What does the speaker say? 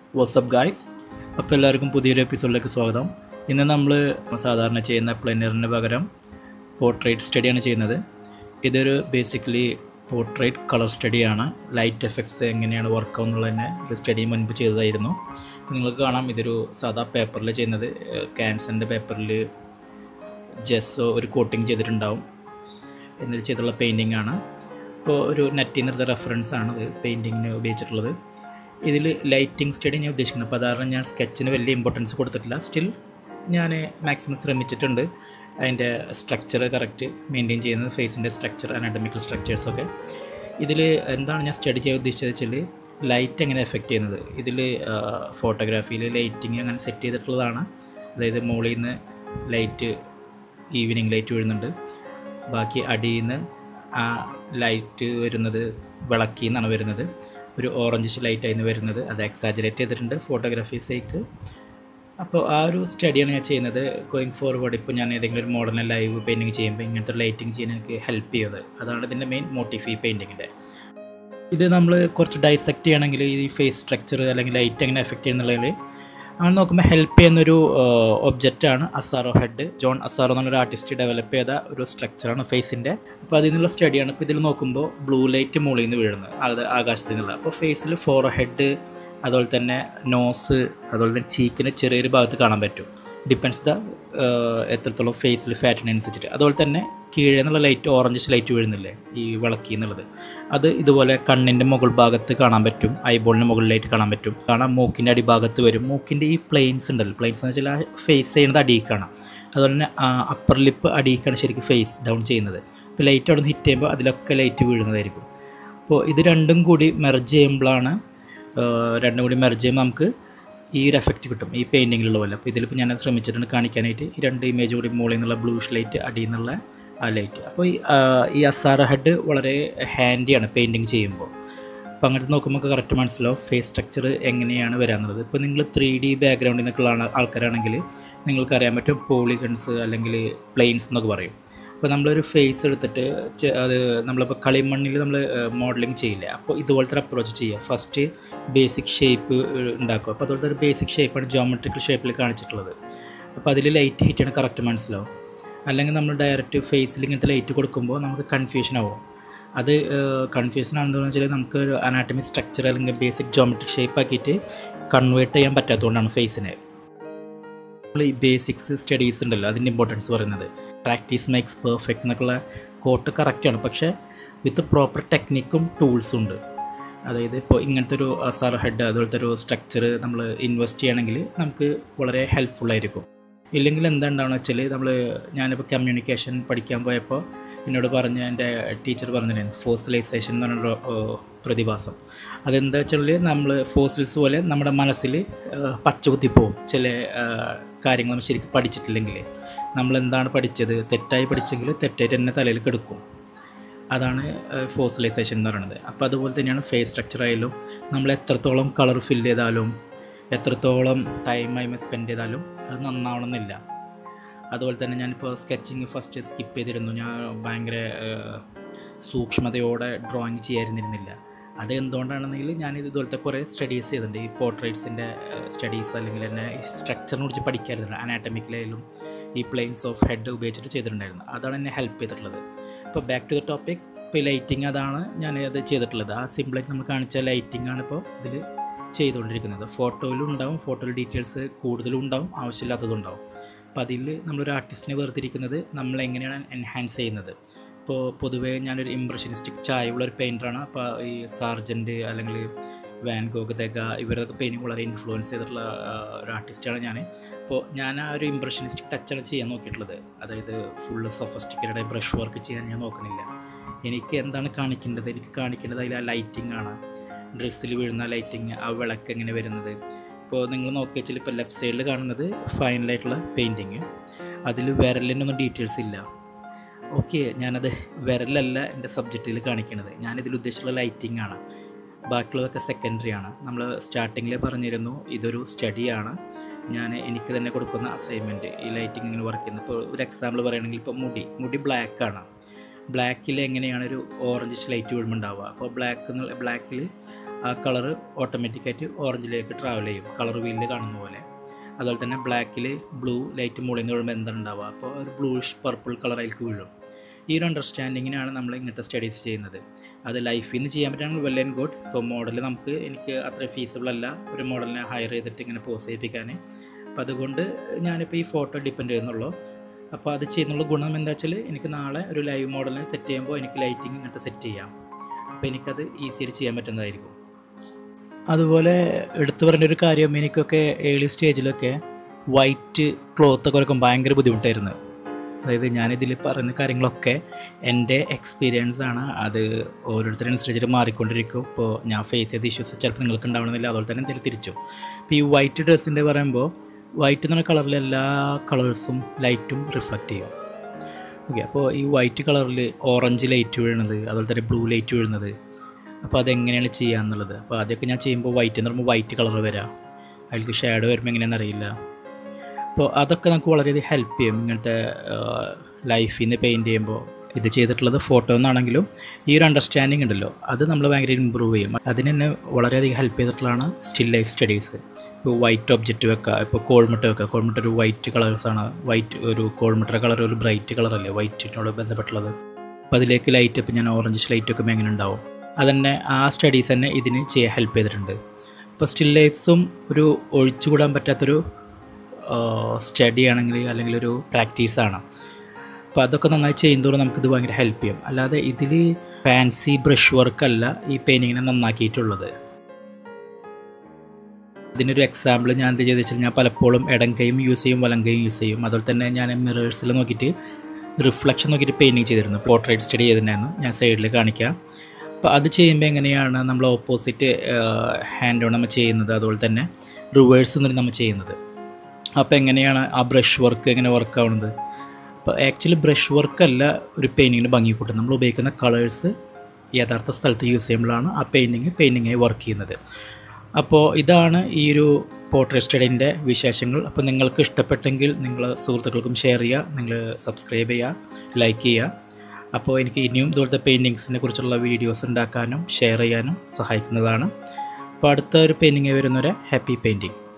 WhatsApp guys അപ്പോൾ എല്ലാവർക്കും പുതിയൊരു എപ്പിസോഡിലേക്ക് സ്വാഗതം ഇന്ന് നമ്മൾ സാധാരണ ചെയ്യുന്ന പ്ലെനറിന് പകരം പോർട്രേറ്റ് സ്റ്റഡിയാണ് ചെയ്യുന്നത് ഇതൊരു ബേസിക്കലി പോർട്രേറ്റ് കളർ സ്റ്റഡിയാണ് ലൈറ്റ് എഫക്ട്സ് എങ്ങനെയാണ് വർക്ക് ആവുന്നുള്ളതിനെ ഒരു സ്റ്റഡി മുൻപ് ചെയ്തതായിരുന്നു അപ്പോൾ നിങ്ങൾക്ക് കാണാം ഇതൊരു സാധാ പേപ്പറിൽ ചെയ്യുന്നത് ക്യാൻസറിൻ്റെ പേപ്പറിൽ ജെസ്സോ ഒരു കോട്ടിങ് ചെയ്തിട്ടുണ്ടാവും എന്നിട്ട് ചെയ്തിട്ടുള്ള പെയിൻറ്റിംഗ് ആണ് ഇപ്പോൾ ഒരു നെറ്റിൽ നിന്നെടുത്ത റെഫറൻസ് ആണ് ഇത് പെയിൻറ്റിങ്ങിന് ഉപയോഗിച്ചിട്ടുള്ളത് ഇതിൽ ലൈറ്റിംഗ് സ്റ്റഡി ഞാൻ ഉദ്ദേശിക്കുന്നത് അപ്പോൾ അതാണ് ഞാൻ സ്കെച്ചിന് വലിയ ഇമ്പോർട്ടൻസ് കൊടുത്തിട്ടില്ല സ്റ്റിൽ ഞാൻ മാക്സിമം ശ്രമിച്ചിട്ടുണ്ട് അതിൻ്റെ സ്ട്രക്ചർ കറക്റ്റ് മെയിൻറ്റെയിൻ ചെയ്യുന്നത് ഫേസിൻ്റെ സ്ട്രക്ചർ അനാറ്റമിക്കൽ സ്ട്രക്ചേഴ്സൊക്കെ ഇതിൽ എന്താണ് ഞാൻ സ്റ്റഡി ചെയ്യാൻ ഉദ്ദേശിച്ചത് വെച്ചാൽ ലൈറ്റ് എങ്ങനെ എഫക്റ്റ് ചെയ്യുന്നത് ഇതിൽ ഫോട്ടോഗ്രാഫിയിൽ ലൈറ്റിങ് അങ്ങനെ സെറ്റ് ചെയ്തിട്ടുള്ളതാണ് അതായത് മുകളിൽ നിന്ന് ലൈറ്റ് ഈവനിങ് ലൈറ്റ് വീഴുന്നുണ്ട് ബാക്കി അടിയിൽ നിന്ന് ആ ലൈറ്റ് വരുന്നത് വിളക്കിൽ നിന്നാണ് വരുന്നത് ഒരു ഓറഞ്ചിഷ് ലൈറ്റായിരുന്നു വരുന്നത് അത് എക്സാജറേറ്റ് ചെയ്തിട്ടുണ്ട് ഫോട്ടോഗ്രാഫി സേക്ക് അപ്പോൾ ആ ഒരു സ്റ്റഡിയാണ് ഞാൻ ചെയ്യുന്നത് ഗോയിങ് ഫോർവേഡ് ഇപ്പോൾ ഞാൻ ഏതെങ്കിലും ഒരു മോഡലിനെ ലൈവ് പെയിൻറ്റിങ് ചെയ്യുമ്പോൾ ഇങ്ങനത്തെ ലൈറ്റിംഗ് ചെയ്യാൻ എനിക്ക് ഹെൽപ്പ് ചെയ്യുന്നത് അതാണ് ഇതിൻ്റെ മെയിൻ മോട്ടീവ് ഈ പെയിൻറ്റിങ്ങിൻ്റെ ഇത് നമ്മൾ കുറച്ച് ഡൈസെക്റ്റ് ചെയ്യണമെങ്കിൽ ഈ ഫേസ് സ്ട്രക്ചർ അല്ലെങ്കിൽ ലൈറ്റ് എങ്ങനെ എഫക്റ്റ് ചെയ്യുന്നുള്ളതിൽ അങ്ങനെ നോക്കുമ്പോൾ ഹെൽപ്പ് ചെയ്യുന്നൊരു ഒബ്ജക്റ്റാണ് അസാറോ ഹെഡ് ജോൺ അസാറോ എന്നുള്ളൊരു ആർട്ടിസ്റ്റ് ഡെവലപ്പ് ചെയ്ത ഒരു സ്ട്രക്ചറാണ് ഫേസിൻ്റെ അപ്പോൾ അതിൽ നിന്നുള്ള സ്റ്റഡിയാണ് ഇപ്പോൾ ഇതിൽ നോക്കുമ്പോൾ ബ്ലൂ ലൈറ്റ് മുകളിൽ നിന്ന് വീഴുന്നത് അത് ആകാശത്തിൽ നിന്നുള്ള അപ്പോൾ ഫേസിൽ ഫോർ ഹെഡ് അതുപോലെ തന്നെ നോസ് അതുപോലെ തന്നെ ചീക്കിന് ചെറിയൊരു ഭാഗത്ത് കാണാൻ പറ്റും ഡിപ്പെൻസ് ദ എത്രത്തോളം ഫേസിൽ ഫാറ്റിനനുസരിച്ചിട്ട് അതുപോലെ തന്നെ കീഴേ നിന്നുള്ള ലൈറ്റ് ഓറഞ്ചിഷ് ലൈറ്റ് വീഴുന്നില്ലേ ഈ വിളക്കി എന്നുള്ളത് അത് ഇതുപോലെ കണ്ണിൻ്റെ മുകൾ ഭാഗത്ത് കാണാൻ പറ്റും ഐബോളിൻ്റെ മുകളിലായിട്ട് കാണാൻ പറ്റും കാണാൻ മൂക്കിൻ്റെ അടിഭാഗത്ത് വരും മൂക്കിൻ്റെ ഈ പ്ലെയിൻസ് ഉണ്ടല്ലോ പ്ലെയിൻസ് എന്ന് വെച്ചാൽ ആ ഫേസ് ചെയ്യുന്നത് അടിയിൽ കാണാം അതുപോലെ തന്നെ അപ്പർ ലിപ്പ് അടിയിക്കാണ് ശരിക്കും ഫേസ് ഡൗൺ ചെയ്യുന്നത് അപ്പോൾ ലൈറ്റ് അവിടെ നിന്ന് ഹിറ്റ് ചെയ്യുമ്പോൾ അതിലൊക്കെ ലൈറ്റ് വീഴുന്നതായിരിക്കും അപ്പോൾ ഇത് രണ്ടും കൂടി മെർജ് ചെയ്യുമ്പോഴാണ് രണ്ടും കൂടി മെർജ് ചെയ്യുമ്പോൾ നമുക്ക് ഈ ഒരു എഫക്റ്റ് കിട്ടും ഈ പെയിൻറ്റിങ്ങിലുള്ള പോലെ അപ്പോൾ ഇതിലിപ്പോൾ ഞാൻ ശ്രമിച്ചിട്ടുണ്ട് കാണിക്കാനായിട്ട് ഈ രണ്ട് ഇമേജ് കൂടി മുകളിൽ നിന്നുള്ള ബ്ലൂഷ് ലൈറ്റ് അടിയിൽ നിന്നുള്ള ആ ലൈറ്റ് അപ്പോൾ ഈ ഈ അസാറ ഹെഡ് വളരെ ഹാൻഡിയാണ് പെയിൻറ്റിങ് ചെയ്യുമ്പോൾ അപ്പോൾ അങ്ങനത്തെ നോക്കുമ്പോൾ കറക്റ്റ് മനസ്സിലാവും ഫേസ് സ്ട്രക്ചർ എങ്ങനെയാണ് വരാനുള്ളത് ഇപ്പോൾ നിങ്ങൾ ത്രീ ഡി ബാക്ക്ഗ്രൗണ്ടിൽ നിന്നൊക്കെയുള്ള ആൾക്കാരാണെങ്കിൽ നിങ്ങൾക്ക് അറിയാൻ പറ്റും പോളിഗൺസ് അല്ലെങ്കിൽ പ്ലെയിൻസ് എന്നൊക്കെ പറയും ഇപ്പോൾ നമ്മളൊരു ഫേസ് എടുത്തിട്ട് അത് നമ്മളിപ്പോൾ കളിമണ്ണിൽ നമ്മൾ മോഡലിംഗ് ചെയ്യില്ല അപ്പോൾ ഇതുപോലത്തെ ഒരു അപ്രോച്ച് ചെയ്യുക ഫസ്റ്റ് ബേസിക് ഷേപ്പ് ഉണ്ടാക്കുക അപ്പോൾ അതുപോലത്തെ ഒരു ബേസിക് ഷേപ്പാണ് ജോമെട്രിക്കൽ ഷേപ്പിൽ കാണിച്ചിട്ടുള്ളത് അപ്പോൾ അതിൽ ലൈറ്റ് ഹിറ്റ് ആണ് കറക്റ്റ് മനസ്സിലാവും അല്ലെങ്കിൽ നമ്മൾ ഡയറക്റ്റ് ഫേസിൽ ഇങ്ങനത്തെ ലൈറ്റ് കൊടുക്കുമ്പോൾ നമുക്ക് കൺഫ്യൂഷൻ ആവും അത് കൺഫ്യൂഷൻ ആണെന്ന് വെച്ചാൽ നമുക്ക് ഒരു അനാട്ടമി സ്ട്രക്ചർ അല്ലെങ്കിൽ ബേസിക് ജോമെട്രിക് ഷേപ്പ് ആക്കിയിട്ട് കൺവേർട്ട് ചെയ്യാൻ പറ്റാത്തതുകൊണ്ടാണ് ഫേസിനെ നമ്മൾ ഈ ബേസിക്സ് സ്റ്റഡീസ് ഉണ്ടല്ലോ അതിൻ്റെ ഇമ്പോർട്ടൻസ് പറയുന്നത് പ്രാക്ടീസ് മേക്സ് പെർഫെക്റ്റ് എന്നൊക്കെയുള്ള കോട്ട് കറക്റ്റാണ് പക്ഷേ വിത്ത് പ്രോപ്പർ ടെക്നിക്കും ടൂൾസും ഉണ്ട് അതായത് ഇപ്പോൾ ഇങ്ങനത്തെ ഒരു അസാർ ഹെഡ് അതുപോലത്തെ ഒരു സ്ട്രക്ചർ നമ്മൾ ഇൻവെസ്റ്റ് ചെയ്യണമെങ്കിൽ നമുക്ക് വളരെ ഹെൽപ്ഫുള്ളായിരിക്കും ഇല്ലെങ്കിൽ എന്താ ഉണ്ടാവുക വെച്ചാൽ നമ്മൾ ഞാനിപ്പോൾ കമ്മ്യൂണിക്കേഷൻ പഠിക്കാൻ പോയപ്പോൾ എന്നോട് പറഞ്ഞ എൻ്റെ ടീച്ചർ പറഞ്ഞിരുന്നു ഫോസിലൈസേഷൻ എന്ന് പറഞ്ഞൊരു പ്രതിഭാസം അതെന്താ വെച്ചാൽ നമ്മൾ ഫോസിൽസ് പോലെ നമ്മുടെ മനസ്സിൽ പച്ച കുത്തിപ്പോവും ചില കാര്യങ്ങൾ നമ്മൾ ശരിക്കും പഠിച്ചിട്ടില്ലെങ്കിൽ നമ്മൾ എന്താണ് പഠിച്ചത് തെറ്റായി പഠിച്ചെങ്കിൽ തെറ്റായിട്ട് തന്നെ തലയിൽ കെടുക്കും അതാണ് ഫോസിലൈസേഷൻ എന്ന് പറയുന്നത് അപ്പോൾ അതുപോലെ തന്നെയാണ് ഫേസ് സ്ട്രക്ചർ ആയാലും നമ്മൾ എത്രത്തോളം കളർ ഫില്ല് ചെയ്താലും എത്രത്തോളം ടൈം ആയി സ്പെൻഡ് ചെയ്താലും അത് നന്നാവണമെന്നില്ല അതുപോലെ തന്നെ ഞാനിപ്പോൾ സ്കെച്ചിങ് ഫസ്റ്റ് സ്കിപ്പ് ചെയ്തിരുന്നു ഞാൻ ഭയങ്കര സൂക്ഷ്മതയോടെ ഡ്രോയിങ് ചെയ്യാതിരുന്നിരുന്നില്ല അത് എന്തുകൊണ്ടാണെന്നെങ്കിൽ ഞാൻ ഇതുപോലത്തെ കുറേ സ്റ്റഡീസ് ചെയ്തിട്ടുണ്ട് ഈ പോർട്രേറ്റ്സിൻ്റെ സ്റ്റഡീസ് അല്ലെങ്കിൽ തന്നെ ഈ സ്ട്രക്ചറിനെ കുറിച്ച് പഠിക്കാറുണ്ട് അനാറ്റമിക്കലായാലും ഈ പ്ലെയിൻസ് ഓഫ് ഹെഡ് ഉപയോഗിച്ചിട്ട് ചെയ്തിട്ടുണ്ടായിരുന്നു അതാണ് എന്നെ ഹെൽപ്പ് ചെയ്തിട്ടുള്ളത് ഇപ്പോൾ ബാക്ക് ടു ദ ടോപ്പിക് ഇപ്പോൾ ലൈറ്റിംഗ് അതാണ് ഞാൻ അത് ചെയ്തിട്ടുള്ളത് ആ സിമ്പിളായിട്ട് നമ്മൾ കാണിച്ച ലൈറ്റിംഗ് ആണ് ഇപ്പോൾ ഇതിൽ ചെയ്തുകൊണ്ടിരിക്കുന്നത് ഫോട്ടോയിലും ഉണ്ടാവും ഫോട്ടോയിൽ ഡീറ്റെയിൽസ് കൂടുതലും ഉണ്ടാവും ആവശ്യമില്ലാത്തതും ഉണ്ടാവും അപ്പോൾ അതിൽ നമ്മളൊരു ആർട്ടിസ്റ്റിനെ വേർതിരിക്കുന്നത് നമ്മൾ എങ്ങനെയാണ് എൻഹാൻസ് ചെയ്യുന്നത് ഇപ്പോൾ പൊതുവേ ഞാനൊരു ഇംപ്രഷനിസ്റ്റിക് ചായയുള്ള ഒരു പെയിൻറ്ററാണ് അപ്പോൾ ഈ സാർജൻറ്റ് അല്ലെങ്കിൽ വാൻ ഗോഗ് ദഗ ഇവരൊക്കെ പെയിൻറ്റിങ് വളരെ ഇൻഫ്ലുവൻസ് ചെയ്തിട്ടുള്ള ഒരു ആർട്ടിസ്റ്റാണ് ഞാൻ അപ്പോൾ ഞാൻ ആ ഒരു ഇംപ്രഷനിസ്റ്റിക് ടച്ചാണ് ചെയ്യാൻ നോക്കിയിട്ടുള്ളത് അതായത് ഫുള്ള് സൊഫസ്റ്റിക്കേറ്റഡ് ബ്രഷ് വർക്ക് ചെയ്യാൻ ഞാൻ നോക്കുന്നില്ല എനിക്ക് എന്താണ് കാണിക്കേണ്ടത് എനിക്ക് കാണിക്കേണ്ടത് അതിൽ ആ ലൈറ്റിംഗ് ആണ് ഡ്രസ്സിൽ വീഴുന്ന ലൈറ്റിങ് ആ വിളക്ക് എങ്ങനെ വരുന്നത് ഇപ്പോൾ നിങ്ങൾ നോക്കി വെച്ചാൽ ഇപ്പോൾ ലെഫ്റ്റ് സൈഡിൽ കാണുന്നത് ഫൈനലായിട്ടുള്ള പെയിൻറ്റിങ് അതിൽ വിരലിനൊന്നും ഡീറ്റെയിൽസ് ഇല്ല ഓക്കെ ഞാനത് വിരലല്ല എൻ്റെ സബ്ജക്റ്റിൽ കാണിക്കുന്നത് ഞാനിതിൽ ഉദ്ദേശിച്ചുള്ള ലൈറ്റിംഗ് ആണ് ബാക്കിയുള്ളതൊക്കെ സെക്കൻഡറി ആണ് നമ്മൾ സ്റ്റാർട്ടിങ്ങിൽ പറഞ്ഞിരുന്നു ഇതൊരു സ്റ്റഡിയാണ് ഞാൻ എനിക്ക് തന്നെ കൊടുക്കുന്ന അസൈൻമെൻറ്റ് ഈ ലൈറ്റിംഗ് ഇങ്ങനെ വർക്ക് ചെയ്യുന്നത് ഇപ്പോൾ ഒരു എക്സാമ്പിൾ പറയുകയാണെങ്കിൽ ഇപ്പോൾ മുടി മുടി ബ്ലാക്കാണ് ബ്ലാക്കിൽ എങ്ങനെയാണ് ഒരു ഓറഞ്ച് ലൈറ്റ് വീഴുമ്പോൾ ഉണ്ടാവുക അപ്പോൾ ബ്ലാക്ക് ബ്ലാക്കിൽ ആ കളറ് ഓട്ടോമാറ്റിക്കായിട്ട് ഓറഞ്ചിലേക്ക് ട്രാവൽ ചെയ്യും കളർ വീലിൽ കാണുന്ന പോലെ അതുപോലെ തന്നെ ബ്ലാക്കിൽ ബ്ലൂ ലൈറ്റ് മുകളിൽ നിന്ന് വീഴുമ്പോൾ എന്തുണ്ടാവുക അപ്പോൾ ഒരു ബ്ലൂഷ് പർപ്പിൾ കളർ അതിലേക്ക് വീഴും ഈ ഒരു അണ്ടർസ്റ്റാൻഡിങ്ങിനാണ് നമ്മൾ ഇങ്ങനത്തെ സ്റ്റഡീസ് ചെയ്യുന്നത് അത് ലൈഫിൽ നിന്ന് ചെയ്യാൻ പറ്റുകയാണെങ്കിൽ വെൽ ആൻഡ് ഗുഡ് ഇപ്പോൾ മോഡൽ നമുക്ക് എനിക്ക് അത്ര ഫീസിബിൾ അല്ല ഒരു മോഡലിനെ ഹയർ ചെയ്തിട്ട് ഇങ്ങനെ പോസ് ചെയ്യിപ്പിക്കാൻ അപ്പോൾ അതുകൊണ്ട് ഞാനിപ്പോൾ ഈ ഫോട്ടോ ഡിപ്പെൻഡ് ചെയ്യുന്നുള്ളൂ അപ്പോൾ അത് ചെയ്യുന്നുള്ള ഗുണം എന്താ വെച്ചാൽ എനിക്ക് നാളെ ഒരു ലൈവ് മോഡലിനെ സെറ്റ് ചെയ്യുമ്പോൾ എനിക്ക് ലൈറ്റിംഗ് ഇങ്ങനത്തെ സെറ്റ് ചെയ്യാം അപ്പോൾ എനിക്കത് ഈസിയായിട്ട് ചെയ്യാൻ പറ്റുന്നതായിരിക്കും അതുപോലെ എടുത്തു പറഞ്ഞ ഒരു കാര്യം എനിക്കൊക്കെ ഏർലി സ്റ്റേജിലൊക്കെ വൈറ്റ് ക്ലോത്തൊക്കെ വരയ്ക്കും ഭയങ്കര ബുദ്ധിമുട്ടായിരുന്നു അതായത് ഞാനിതിൽ പറയുന്ന കാര്യങ്ങളൊക്കെ എൻ്റെ എക്സ്പീരിയൻസ് ആണ് അത് ഓരോരുത്തരനുസരിച്ചിട്ട് മാറിക്കൊണ്ടിരിക്കും ഇപ്പോൾ ഞാൻ ഫേസ് ചെയ്ത ഇഷ്യൂസ് ചിലപ്പോൾ നിങ്ങൾക്ക് ഉണ്ടാവണമെന്നില്ല അതുപോലെ തന്നെ എന്തെങ്കിലും തിരിച്ചു ഇപ്പോൾ ഈ വൈറ്റ് ഡ്രസ്സിൻ്റെ പറയുമ്പോൾ വൈറ്റ് എന്ന് പറഞ്ഞ കളറിൽ എല്ലാ കളേഴ്സും ലൈറ്റും റിഫ്ലക്റ്റ് ചെയ്യും ഓക്കെ അപ്പോൾ ഈ വൈറ്റ് കളറിൽ ഓറഞ്ച് ലൈറ്റ് വീഴുന്നത് അതുപോലെ തന്നെ ബ്ലൂ ലൈറ്റ് വീഴുന്നത് അപ്പോൾ അതെങ്ങനെയാണ് ചെയ്യുക എന്നുള്ളത് അപ്പോൾ ആദ്യമൊക്കെ ഞാൻ ചെയ്യുമ്പോൾ വൈറ്റ് എന്ന് പറയുമ്പോൾ വൈറ്റ് കളർ വരാം അതിലേക്ക് ഷാഡോ വരുമ്പോൾ എങ്ങനെയാണെന്ന് അറിയില്ല അപ്പോൾ അതൊക്കെ നമുക്ക് വളരെയധികം ഹെൽപ്പ് ചെയ്യും ഇങ്ങനത്തെ ലൈഫിൽ നിന്ന് പെയിൻറ്റ് ചെയ്യുമ്പോൾ ഇത് ചെയ്തിട്ടുള്ളത് ഫോട്ടോ എന്നാണെങ്കിലും ഈ ഒരു അണ്ടർസ്റ്റാൻഡിങ് ഉണ്ടല്ലോ അത് നമ്മൾ ഭയങ്കര ഇമ്പ്രൂവ് ചെയ്യും അതിന് തന്നെ വളരെയധികം ഹെൽപ്പ് ചെയ്തിട്ടുള്ളതാണ് സ്റ്റിൽ ലൈഫ് സ്റ്റഡീസ് ഇപ്പോൾ വൈറ്റ് ഒബ്ജക്റ്റ് വെക്കുക ഇപ്പോൾ കോൾമുട്ട വെക്കുക കോൾമുട്ട ഒരു വൈറ്റ് കളേഴ്സാണ് വൈറ്റ് ഒരു കോൾമുട്ടയുടെ കളർ ഒരു ബ്രൈറ്റ് കളറല്ലേ വൈറ്റിനോട് ബന്ധപ്പെട്ടുള്ളത് അപ്പോൾ അതിലേക്ക് ലൈറ്റ് ഇപ്പോൾ ഞാൻ ഓറഞ്ച് ലൈറ്റ് ഒക്കെ എങ്ങനെ ഉണ്ടാവും അതന്നെ ആ സ്റ്റഡീസ് തന്നെ ഇതിന് ചെയ്യാൻ ഹെൽപ്പ് ചെയ്തിട്ടുണ്ട് ഇപ്പോൾ സ്റ്റിൽ ലൈഫ്സും ഒരു ഒഴിച്ചുകൂടാൻ പറ്റാത്തൊരു സ്റ്റഡി ആണെങ്കിൽ അല്ലെങ്കിൽ ഒരു പ്രാക്ടീസാണ് അപ്പോൾ അതൊക്കെ നന്നായി ചെയ്യുന്നതോറും നമുക്കിത് ഭയങ്കര ഹെൽപ്പ് ചെയ്യും അല്ലാതെ ഇതിൽ ഫാൻസി ബ്രഷ് വർക്കല്ല ഈ പെയിൻറ്റിങ്ങിനെ നന്നാക്കിയിട്ടുള്ളത് ഇതിനൊരു എക്സാമ്പിൾ ഞാൻ എന്ത് ചെയ്തെന്ന് വെച്ചാൽ ഞാൻ പലപ്പോഴും ഇടം കൈയും യൂസ് ചെയ്യും വലം കൈയും യൂസ് ചെയ്യും അതുപോലെ തന്നെ ഞാൻ മിറേഴ്സിൽ നോക്കിയിട്ട് റിഫ്ലക്ഷൻ നോക്കിയിട്ട് പെയിൻറ്റിങ് ചെയ്തിരുന്നു പോർട്രേറ്റ് സ്റ്റഡി ചെയ്തിട്ടുണ്ടായിരുന്നു ഞാൻ സൈഡിൽ കാണിക്കാം അപ്പോൾ അത് ചെയ്യുമ്പോൾ എങ്ങനെയാണ് നമ്മൾ ഓപ്പോസിറ്റ് ഹാൻഡ് ഓൺ നമ്മൾ ചെയ്യുന്നത് അതുപോലെ തന്നെ റിവേഴ്സ് എന്നിട്ട് നമ്മൾ ചെയ്യുന്നത് അപ്പോൾ എങ്ങനെയാണ് ആ ബ്രഷ് വർക്ക് എങ്ങനെ വർക്ക് ആവുന്നത് അപ്പോൾ ആക്ച്വലി ബ്രഷ് വർക്കല്ല ഒരു പെയിൻറ്റിങ്ങിന് ഭംഗി കൂട്ടുന്നത് നമ്മൾ ഉപയോഗിക്കുന്ന കളേഴ്സ് യഥാർത്ഥ സ്ഥലത്ത് യൂസ് ചെയ്യുമ്പോഴാണ് ആ പെയിൻറ്റിങ് പെയിൻറ്റിങ്ങായി വർക്ക് ചെയ്യുന്നത് അപ്പോൾ ഇതാണ് ഈ ഒരു പോർട്രേറ്റ് സ്റ്റഡിൻ്റെ വിശേഷങ്ങൾ അപ്പോൾ നിങ്ങൾക്ക് ഇഷ്ടപ്പെട്ടെങ്കിൽ നിങ്ങൾ സുഹൃത്തുക്കൾക്കും ഷെയർ ചെയ്യുക നിങ്ങൾ സബ്സ്ക്രൈബ് ചെയ്യുക ലൈക്ക് ചെയ്യുക അപ്പോൾ എനിക്ക് ഇനിയും ഇതുപോലത്തെ പെയിൻറ്റിങ്സിനെ കുറിച്ചുള്ള വീഡിയോസ് ഉണ്ടാക്കാനും ഷെയർ ചെയ്യാനും സഹായിക്കുന്നതാണ് അപ്പോൾ അടുത്ത ഒരു പെയിൻറ്റിങ് വരുന്നവരെ ഹാപ്പി പെയിൻറ്റിങ്